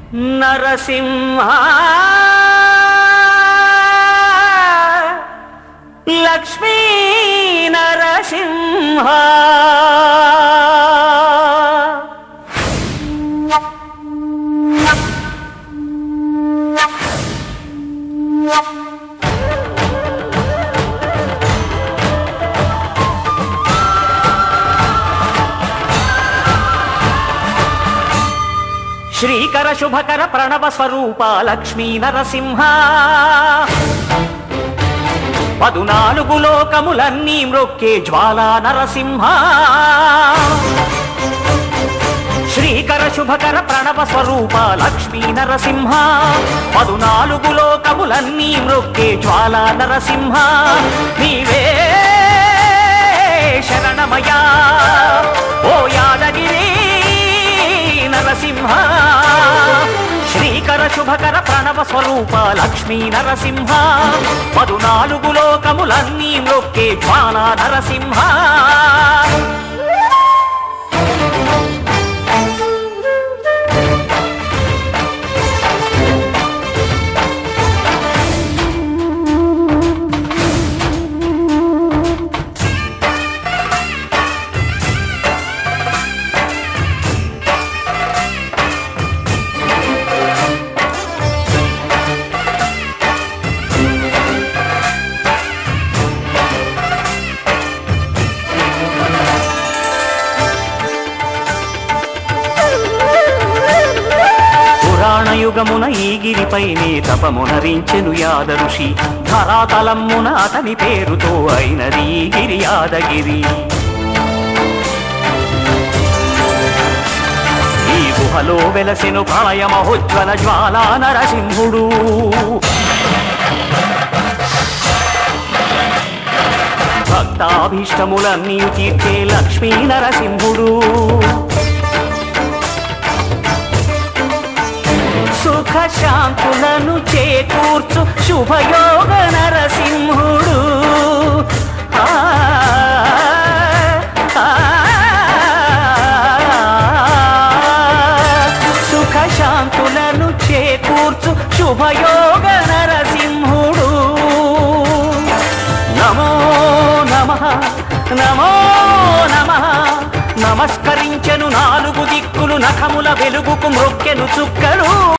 నరసింహ లక్ష్మీ నరసింహ శ్రీకర శుభకర ప్రణవ స్వరూప లక్ష్మీ నరసింహ పదునాలుగు లోకములన్నీ మ్రొక్కే జ్వాలా నరసింహ శ్రీకర శుభకర ప్రణవ స్వరూప లక్ష్మీ నరసింహ పదునాలుగు లోకములన్నీ మ్రొక్కే జ్వాలా నరసింహ నీవే శరణమయా ఓ యాదగిరి నరసింహ శ్రీకర శుభకర ప్రణవ స్వరూప లక్ష్మీ నరసింహ పదునాలుగు లోకములన్నీ మ్రొక్కే జ్వాలా నరసింహ పురాణ యుగమున ఈ గిరిపైనే తపమునరించెను యాద ఋషి ధరాతలమ్మున అతని పేరుతో అయినది ఈ గిరి యాదగిరి ఈ గుహలో వెలసెను ప్రళయ మహోజ్వల జ్వాలా నరసింహుడు భక్తాభీష్టములన్నీ తీర్చే లక్ష్మీ నరసింహుడు సుఖ శాంతులను చేకూర్చు శుభయోగ నరసింహుడు ఆ, ఆ, సుఖ శాంతులను చేకూర్చు శుభయోగ నరసింహుడు నమో నమ నమో నమ నమస్కరించెను నాలుగు దిక్కులు నఖముల వెలుగుకు మ్రొక్కెను చుక్కలు